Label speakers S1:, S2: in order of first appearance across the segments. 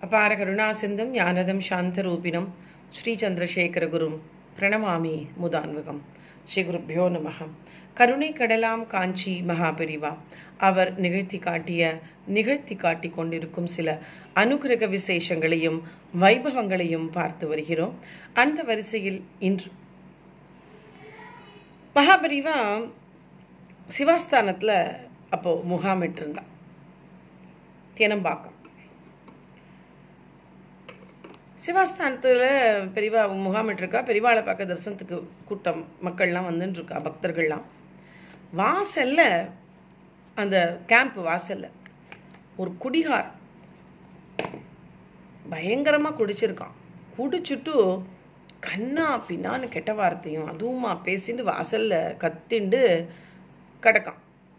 S1: அபார கருணாசிந்தும் ஞானதம் சாந்தரூபிணம் ஸ்ரீ சந்திரசேகரகுரும் பிரணமாமி முதான்வகம் ஸ்ரீ குருப்பியோ நமகம் கருணை கடலாம் காஞ்சி மகாபெரிவா அவர் நிகழ்த்தி காட்டிய நிகழ்த்தி காட்டி கொண்டிருக்கும் சில அனுகிரக விசேஷங்களையும் வைபவங்களையும் பார்த்து வருகிறோம் அந்த வரிசையில் இன்று மகாபெரிவா சிவாஸ்தானத்தில் அப்போது முகாமிட்டிருந்தான் தேனம்பாக்கம் சிவாஸ்தானத்தில் பெரியவா முகாமிட்டிருக்கா பெரியவாளை பார்க்க தரிசனத்துக்கு கூட்டம் மக்கள்லாம் வந்துட்டுருக்கா பக்தர்கள்லாம் வாசலில் அந்த கேம்ப் வாசலில் ஒரு குடிகார் பயங்கரமாக குடிச்சிருக்கான் குடிச்சுட்டு கண்ணா பின்னான்னு கெட்ட வார்த்தையும் அதுவுமா பேசிட்டு வாசலில் கத்திண்டு கிடக்கான்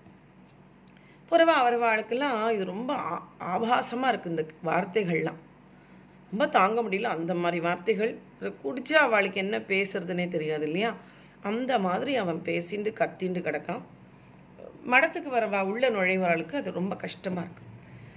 S1: புறவா அவரவாளுக்கெல்லாம் இது ரொம்ப ஆ- ஆபாசமாக இருக்குது இந்த வார்த்தைகள்லாம் ரொம்ப தாங்க முடியல அந்த மாதிரி வார்த்தைகள் குடிச்சா அவளுக்கு என்ன பேசுறதுனே தெரியாது இல்லையா அந்த மாதிரி அவன் பேசிண்டு கத்திண்டு கிடக்கான் மடத்துக்கு வரவா உள்ள நுழைவர்களுக்கு அது ரொம்ப கஷ்டமாக இருக்கு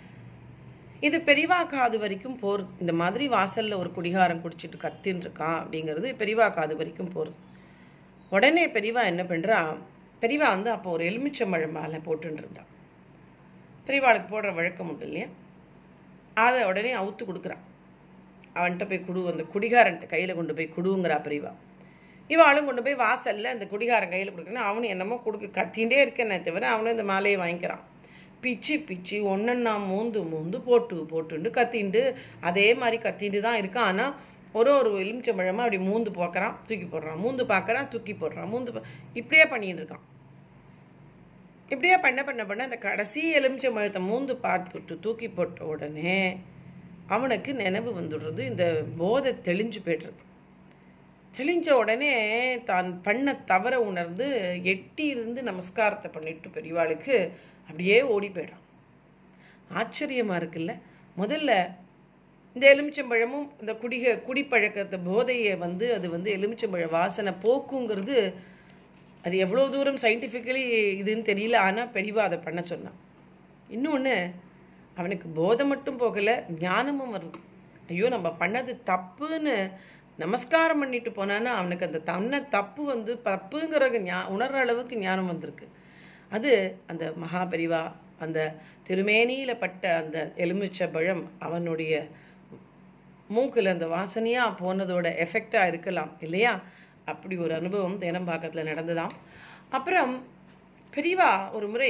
S1: இது பெரியவா காது வரைக்கும் போகிறது இந்த மாதிரி வாசலில் ஒரு குடிகாரம் குடிச்சிட்டு கத்தின்னு இருக்கான் அப்படிங்கிறது பெரியவா காது வரைக்கும் போகிறது உடனே பெரியவா என்ன பண்ணுறா பெரியவா வந்து அப்போ ஒரு எலுமிச்சம்பழம் மாலை போட்டுன்னு இருந்தான் பெரியவாளுக்கு போடுற வழக்கம் உண்டு இல்லையா அதை உடனே அவுத்து கொடுக்குறான் அவன்கிட்ட போய் குடு அந்த குடிகாரன்ட்ட கையில் கொண்டு போய் குடுங்கிறா பெரியவா இவாளும் கொண்டு போய் வாசலில் அந்த குடிகாரன் கையில் கொடுக்கணும் அவனு என்னமோ கொடுக்க கத்திகிட்டே இருக்கேனே தவிர அவனும் இந்த மாலையை வாங்கிக்கிறான் பிச்சு பிச்சு ஒன்றா மூந்து மூந்து போட்டு போட்டுண்டு கத்திண்டு அதே மாதிரி கத்திட்டு தான் இருக்கான் ஆனால் ஒரு ஒரு எலுமிச்சம்பழமாக அப்படி மூந்து பார்க்குறான் தூக்கி போடுறான் மூந்து பார்க்குறான் தூக்கி போடுறான் மூந்து பா- இப்படியே பண்ணிட்டு இருக்கான் இப்படியே பண்ண பண்ண பண்ண அந்த கடைசி எலுமிச்சம்பழத்தை மூந்து பார்த்துட்டு தூக்கி போட்ட உடனே அவனுக்கு நினைவு வந்துடுறது இந்த போதை தெளிஞ்சு போய்டுறது தெளிஞ்ச உடனே தான் பண்ண தவற உணர்ந்து எட்டி இருந்து நமஸ்காரத்தை பண்ணிட்டு பெரியவாளுக்கு அப்படியே ஓடி போயிடான் ஆச்சரியமாக இருக்குல்ல முதல்ல இந்த எலுமிச்சம்பழமும் இந்த குடிக குடிப்பழக்கத்தை போதையை வந்து அது வந்து எலுமிச்சம்பழ வாசனை போக்குங்கிறது அது எவ்வளோ தூரம் சயின்டிஃபிக்கலி இதுன்னு தெரியல ஆனால் பெரியவா அதை பண்ண சொன்னான் இன்னொன்று அவனுக்கு போதை மட்டும் போகலை ஞானமும் வருது ஐயோ நம்ம பண்ணது தப்புன்னு நமஸ்காரம் பண்ணிட்டு போனான்னா அவனுக்கு அந்த தன்னை தப்பு வந்து தப்புங்கிற ஞா உணர்ற அளவுக்கு ஞானம் வந்திருக்கு அது அந்த மகாபெரிவா அந்த திருமேனியில் பட்ட அந்த எலுமிச்சை பழம் அவனுடைய மூக்கில் அந்த வாசனையாக போனதோட எஃபெக்டாக இருக்கலாம் இல்லையா அப்படி ஒரு அனுபவம் தேனம்பாக்கத்தில் நடந்ததாம் அப்புறம் பெரியவா ஒரு முறை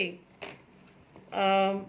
S1: ஆம்,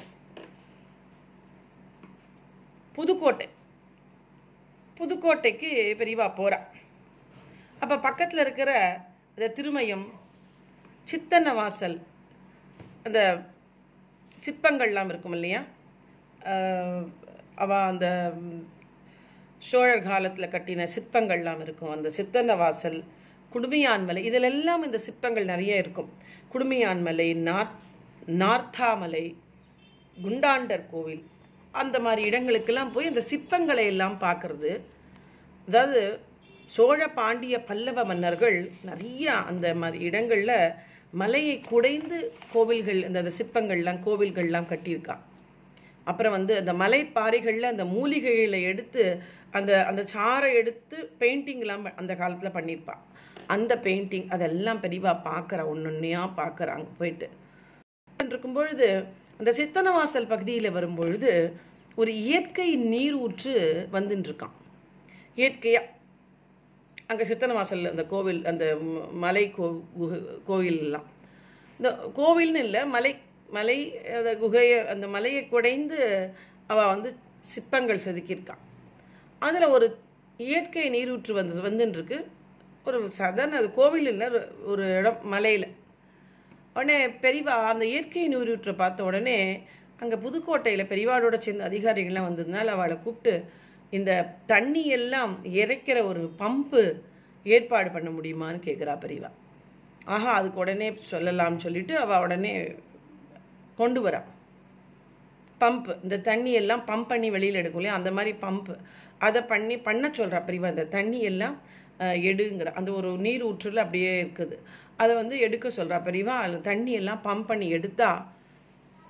S1: புதுக்கோட்டை புதுக்கோட்டைக்கு பெரியவா போகிறா அப்போ பக்கத்தில் இருக்கிற இந்த திருமயம் சித்தன்ன வாசல் அந்த சிற்பங்கள்லாம் இருக்கும் இல்லையா ஆஹ் அவ அந்த ம், சோழர் காலத்தில் கட்டின சிற்பங்கள்லாம் இருக்கும் அந்த சித்தன்ன வாசல் குடுமியான்மலை இதிலெல்லாம் இந்த சிற்பங்கள் நிறைய இருக்கும் குடுமியான்மலை நார்த் நார்த்தாமலை குண்டாண்டர் கோவில் அந்த மாதிரி இடங்களுக்கெல்லாம் போய் அந்த சிற்பங்களை எல்லாம் பார்க்கறது அதாவது சோழ பாண்டிய பல்லவ மன்னர்கள் நிறைய அந்த மாதிரி இடங்களில் மலையை குடைந்து கோவில்கள் அந்த அந்த சிற்பங்கள்லாம் கோவில்கள்லாம் கட்டியிருக்கா அப்புறம் வந்து அந்த மலைப்பாறைகளில் அந்த மூலிகைகளை எடுத்து அந்த அந்த சாறை எடுத்து பெயிண்டிங்லாம் அந்த காலத்தில் பண்ணியிருப்பா அந்த பெயிண்டிங் அதெல்லாம் பெரியவா பார்க்குறா ஒன்னொன்னையாக பார்க்குறா அங்கே போயிட்டு இருக்கும் பொழுது அந்த சித்தனவாசல் பகுதியில் வரும்பொழுது ஒரு இயற்கை நீர் ஊற்று வந்துன்னு இருக்கான் இயற்கையாக அங்கே சித்தனவாசல் அந்த கோவில் அந்த ம- மலை கோ குகை கோவிலெல்லாம் இந்த கோவில்னு இல்லை மலை மலை அந்த குகையை அந்த மலையை குடைந்து அவள் வந்து சிற்பங்கள் செதுக்கியிருக்கான் அதில் ஒரு இயற்கை நீரூற்று வந்து வந்துன்னு இருக்கு ஒரு சாதாரண அது கோவில் இல்லை ஒரு- ஒரு இடம் மலையில் உடனே பெரியவா அந்த இயற்கை நீரூற்றை பார்த்த உடனே அங்கே புதுக்கோட்டையில் பெரியவாளோட சேர்ந்த அதிகாரிகள்லாம் வந்ததுனால அவளை கூப்பிட்டு இந்த தண்ணி எல்லாம் இறைக்கிற ஒரு பம்பு ஏற்பாடு பண்ண முடியுமான்னு கேட்குறா பெரியவா ஆஹா அதுக்கு உடனே சொல்லலாம்னு சொல்லிட்டு அவள் உடனே கொண்டு வரா பம்ப் இந்த தண்ணி எல்லாம் பம்ப் பண்ணி வெளியில் எடுக்கும் இல்லையா அந்த மாதிரி பம்ப் அதை பண்ணி பண்ண சொல்கிறா பெரியவா இந்த தண்ணி எல்லாம் அஹ், எடுங்கிற அந்த ஒரு நீர் ஊற்றுல அப்படியே இருக்குது அதை வந்து எடுக்க சொல்கிறா பெரியவா அதில் தண்ணி எல்லாம் பம்ப் பண்ணி எடுத்தா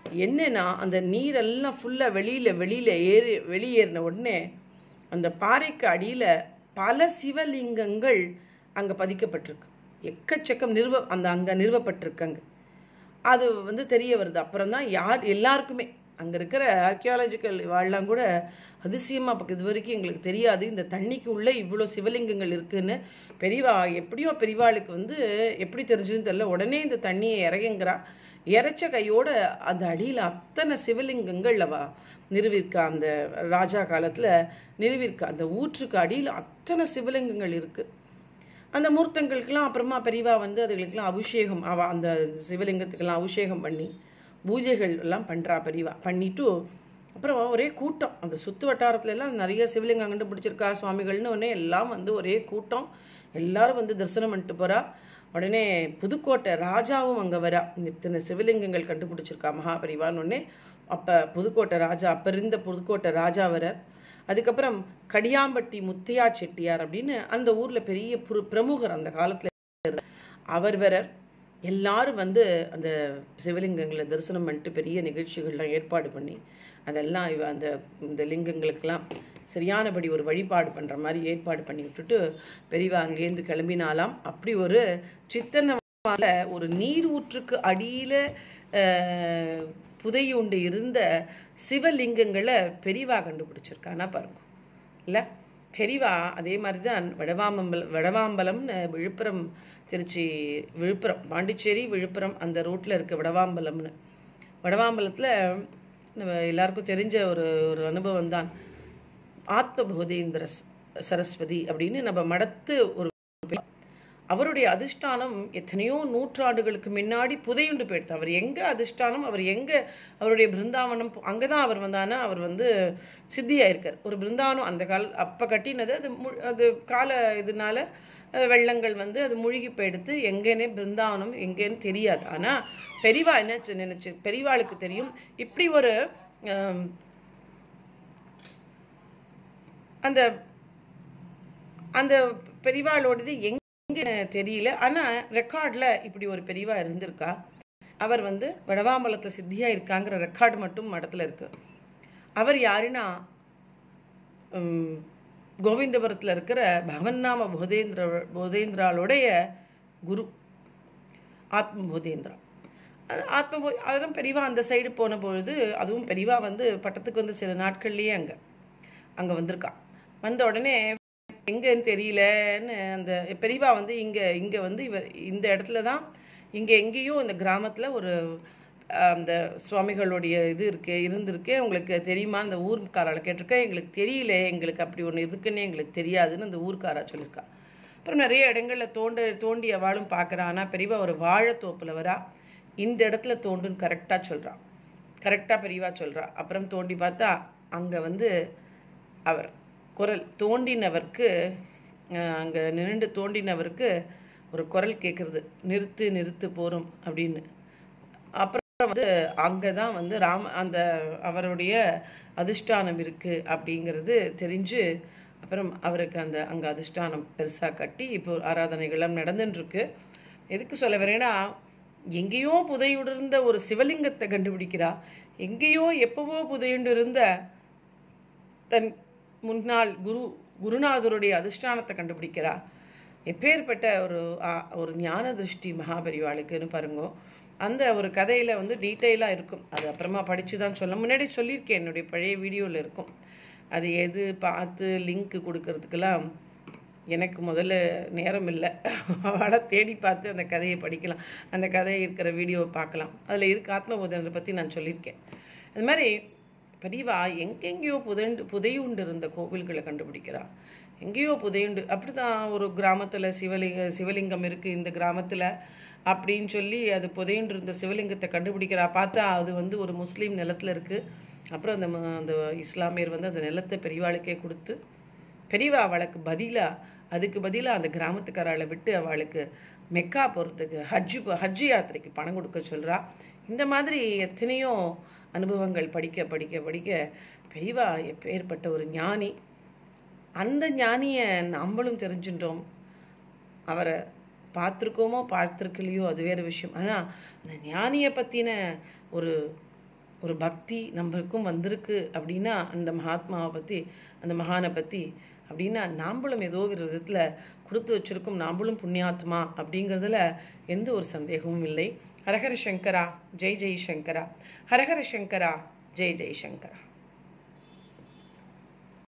S1: என்னன்னா அந்த நீரெல்லாம் ஃபுல்லாக வெளியில் வெளியில் ஏறி வெளியேறின உடனே அந்த பாறைக்கு அடியில் பல சிவலிங்கங்கள் அங்கே பதிக்கப்பட்டிருக்கு எக்கச்சக்கம் நிறுவ அந்த அங்கே நிறுவப்பட்டிருக்காங்க அது வந்து தெரிய வருது அப்புறம் தான் யார் எல்லாருக்குமே அங்கே இருக்கிற ஆர்கியாலஜிக்கல் வாழலாம் கூட அதிசயமாக பார்க்க இது வரைக்கும் எங்களுக்கு தெரியாது இந்த தண்ணிக்கு உள்ளே இவ்வளோ சிவலிங்கங்கள் இருக்குன்னு பெரியவா எப்படியோ பெரியவாளுக்கு வந்து எப்படி தெரிஞ்சதுன்னு தெரியல உடனே இந்த தண்ணியை இறங்குங்கிறா இறைச்ச கையோட அந்த அடியில் அத்தனை சிவலிங்கங்கள் அவ நிறுவிருக்கா அந்த ராஜா காலத்தில் நிறுவிருக்கா அந்த ஊற்றுக்கு அடியில் அத்தனை சிவலிங்கங்கள் இருக்குது அந்த மூர்த்தங்களுக்கெல்லாம் அப்புறமா பெரியவா வந்து அதுகளுக்கெல்லாம் அபிஷேகம் அவ அந்த சிவலிங்கத்துக்கெல்லாம் அபிஷேகம் பண்ணி பூஜைகள் எல்லாம் பண்ணுறா பெரியவா பண்ணிட்டு அப்புறம் ஒரே கூட்டம் அந்த சுற்று வட்டாரத்துல எல்லாம் நிறைய சிவலிங்கம் கண்டுபிடிச்சிருக்கா சுவாமிகள்னு உடனே எல்லாம் வந்து ஒரே கூட்டம் எல்லாரும் வந்து தரிசனம் பண்ணிட்டு போகிறா உடனே புதுக்கோட்டை ராஜாவும் அங்கே வரா இத்தனை சிவலிங்கங்கள் கண்டுபிடிச்சிருக்கா மகாபரிவான்னு உடனே அப்போ புதுக்கோட்டை ராஜா அப்போ இருந்த புதுக்கோட்டை ராஜா வரார் அதுக்கப்புறம் கடியாம்பட்டி முத்தையா செட்டியார் அப்படின்னு அந்த ஊரில் பெரிய புரு பிரமுகர் அந்த காலத்தில் அவர் வரர் எல்லாரும் வந்து அந்த சிவலிங்கங்களை தரிசனம் பண்ணிட்டு பெரிய நிகழ்ச்சிகள்லாம் ஏற்பாடு பண்ணி அதெல்லாம் இவ அந்த இந்த லிங்கங்களுக்கெல்லாம் சரியானபடி ஒரு வழிபாடு பண்ணுற மாதிரி ஏற்பாடு பண்ணி விட்டுட்டு பெரியவா அங்கேருந்து கிளம்பினாலாம் அப்படி ஒரு சித்தன்ன ஒரு நீர் ஊற்றுக்கு அடியில் புதையுண்டு இருந்த சிவலிங்கங்களை பெரியவா கண்டுபிடிச்சிருக்கானா பாருங்க இல்லை பெரியவா அதே மாதிரி தான் வடவாம்பலம் வடவாம்பலம்னு விழுப்புரம் திருச்சி விழுப்புரம் பாண்டிச்சேரி விழுப்புரம் அந்த ரூட்டில் இருக்க வடவாம்பலம்னு வடவாம்பலத்தில் நம்ம எல்லாருக்கும் தெரிஞ்ச ஒரு ஒரு அனுபவம் தான் ஆத்ம போதேந்திர சரஸ்வதி அப்படின்னு நம்ம மடத்து ஒரு அவருடைய அதிஷ்டானம் எத்தனையோ நூற்றாண்டுகளுக்கு முன்னாடி புதையுண்டு போயிடுது அவர் எங்கே அதிஷ்டானம் அவர் எங்கே அவருடைய பிருந்தாவனம் அங்கே தான் அவர் வந்தானா அவர் வந்து சித்தியாயிருக்கார் ஒரு பிருந்தாவனம் அந்த கால அப்போ கட்டினது அது மு அது கால இதனால வெள்ளங்கள் வந்து அது முழுகி போயிடுத்து எங்கேனே பிருந்தாவனம் எங்கேன்னு தெரியாது ஆனால் பெரிவா என்ன நினைச்சு பெரியவாளுக்கு தெரியும் இப்படி ஒரு அந்த அந்த பெரியவாளோடது எங்க எங்கே தெரியல ஆனால் ரெக்கார்டில் இப்படி ஒரு பெரியவா இருந்திருக்கா அவர் வந்து வடவாம்பலத்தில் சித்தியாக இருக்காங்கிற ரெக்கார்டு மட்டும் மடத்தில் இருக்கு அவர் யாருன்னா கோவிந்தபுரத்தில் இருக்கிற பவன்னாம போதேந்திர போதேந்திராளுடைய குரு ஆத்ம போதேந்திரா ஆத்ம போ அதெல்லாம் பெரியவா அந்த சைடு போன பொழுது அதுவும் பெரியவா வந்து பட்டத்துக்கு வந்து சில நாட்கள்லேயே அங்கே அங்கே வந்திருக்கா வந்த உடனே எங்கன்னு தெரியலன்னு அந்த பெரியவா வந்து இங்கே இங்கே வந்து இவர் இந்த இடத்துல தான் இங்கே எங்கேயும் இந்த கிராமத்தில் ஒரு அந்த சுவாமிகளுடைய இது இருக்கு இருந்திருக்கு உங்களுக்கு தெரியுமா அந்த ஊர்க்காரால் கேட்டிருக்கேன் எங்களுக்கு தெரியல எங்களுக்கு அப்படி ஒன்று இருக்குன்னு எங்களுக்கு தெரியாதுன்னு அந்த ஊர்க்காரா சொல்லியிருக்கா அப்புறம் நிறைய இடங்களில் தோண்ட தோண்டி அவளும் பார்க்குறா ஆனால் பெரியவா ஒரு வாழைத்தோப்பில் வரா இந்த இடத்துல தோண்டுன்னு கரெக்டாக சொல்கிறான் கரெக்டாக பெரியவா சொல்கிறா அப்புறம் தோண்டி பார்த்தா அங்கே வந்து அவர் குரல் தோண்டினவருக்கு அங்கே நின்று தோண்டினவருக்கு ஒரு குரல் கேட்குறது நிறுத்து நிறுத்து போகிறோம் அப்படின்னு அப்புறம் வந்து அங்கே தான் வந்து ராம அந்த அவருடைய அதிஷ்டானம் இருக்குது அப்படிங்கிறது தெரிஞ்சு அப்புறம் அவருக்கு அந்த அங்கே அதிஷ்டானம் பெருசாக கட்டி இப்போ ஆராதனைகள்லாம் நடந்துட்டுருக்கு எதுக்கு சொல்ல வரேன்னா எங்கேயோ புதையுடிருந்த ஒரு சிவலிங்கத்தை கண்டுபிடிக்கிறா எங்கேயோ எப்பவோ புதையுண்டு இருந்த தன் முன்னாள் குரு குருநாதருடைய அதிஷ்டானத்தை கண்டுபிடிக்கிறா எப்பேற்பட்ட ஒரு ஒரு ஞான திருஷ்டி மகாபரிவாளுக்குன்னு பாருங்கோ அந்த ஒரு கதையில் வந்து டீட்டெயிலாக இருக்கும் அது அப்புறமா படித்து தான் சொல்ல முன்னாடி சொல்லியிருக்கேன் என்னுடைய பழைய வீடியோவில் இருக்கும் அது எது பார்த்து லிங்க் கொடுக்கறதுக்கெல்லாம் எனக்கு முதல்ல நேரம் இல்லை அவளை தேடி பார்த்து அந்த கதையை படிக்கலாம் அந்த கதை இருக்கிற வீடியோவை பார்க்கலாம் அதில் இருக்க ஆத்மபோதனத்தை பற்றி நான் சொல்லியிருக்கேன் அது மாதிரி பெரியவா எங்கெங்கேயோ புதைண்டு புதையுண்டு இருந்த கோவில்களை கண்டுபிடிக்கிறா எங்கேயோ புதையுண்டு அப்படி தான் ஒரு கிராமத்தில் சிவலிங்க சிவலிங்கம் இருக்குது இந்த கிராமத்தில் அப்படின்னு சொல்லி அது புதையுண்டு இருந்த சிவலிங்கத்தை கண்டுபிடிக்கிறா பார்த்தா அது வந்து ஒரு முஸ்லீம் நிலத்தில் இருக்குது அப்புறம் அந்த அந்த இஸ்லாமியர் வந்து அந்த நிலத்தை பெரியவாளுக்கே கொடுத்து பெரியவா அவளுக்கு பதிலாக அதுக்கு பதிலாக அந்த கிராமத்துக்காராளை விட்டு அவளுக்கு மெக்கா போகிறதுக்கு ஹஜ்ஜு ஹஜ்ஜு யாத்திரைக்கு பணம் கொடுக்க சொல்கிறா இந்த மாதிரி எத்தனையோ அனுபவங்கள் படிக்க படிக்க படிக்க பெரியவா எப்பேற்பட்ட ஒரு ஞானி அந்த ஞானியை நம்மளும் தெரிஞ்சுட்டோம் அவரை பார்த்துருக்கோமோ பார்த்துருக்கலையோ அது வேறு விஷயம் ஆனால் அந்த ஞானியை பற்றின ஒரு ஒரு பக்தி நம்மளுக்கும் வந்திருக்கு அப்படின்னா அந்த மகாத்மாவை பற்றி அந்த மகானை பற்றி அப்படின்னா நாம்பளும் ஏதோ ஒரு விதத்தில் கொடுத்து வச்சிருக்கோம் நாம்பளும் புண்ணியாத்மா அப்படிங்கிறதுல எந்த ஒரு சந்தேகமும் இல்லை ஹரஹர சங்கரா ஜெய் ஜெய் சங்கரா ஹரஹர சங்கரா ஜெய் ஜெய் சங்கரா